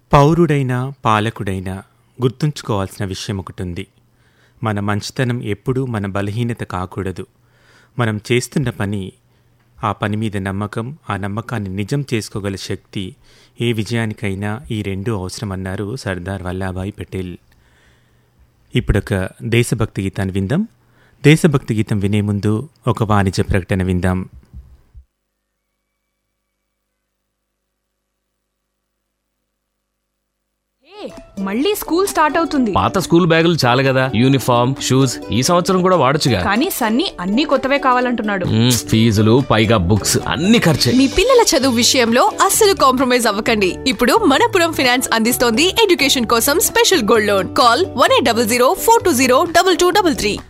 పౌరుడైనా పాలకుడైనా గుర్తుంచుకోవాల్సిన విషయం ఒకటి ఉంది మన మంచితనం ఎప్పుడూ మన బలహీనత కాకూడదు మనం చేస్తున్న పని ఆ పని మీద నమ్మకం ఆ నమ్మకాన్ని నిజం చేసుకోగల శక్తి ఏ విజయానికైనా ఈ రెండూ అవసరమన్నారు సర్దార్ వల్లాభాయ్ పటేల్ ఇప్పుడొక దేశభక్తి గీతాన్ని విందాం దేశభక్తి గీతం వినే ముందు ఒక వాణిజ్య ప్రకటన విందాం ఏ, మళ్ళీ స్కూల్ స్టార్ట్ అవుతుంది పాత స్కూల్ బ్యాగులు చాలు కదా యూనిఫామ్ షూస్ ఈ సంవత్సరం కూడా వాడొచ్చుగా కానీ సన్నీ అన్ని కొత్తవే కావాలంటున్నాడు మ్మ్, ఫీజులు పైగా బుక్స్ అన్ని ఖర్చే మీ పిల్లల చదువు విషయంలో అస్సలు కాంప్రమైజ్ అవ్వకండి ఇప్పుడు మనపురం ఫినాన్స్ అందిస్తోంది ఎడ్యుకేషన్ కోసం special gold loan call one eight double zero four two zero double two double three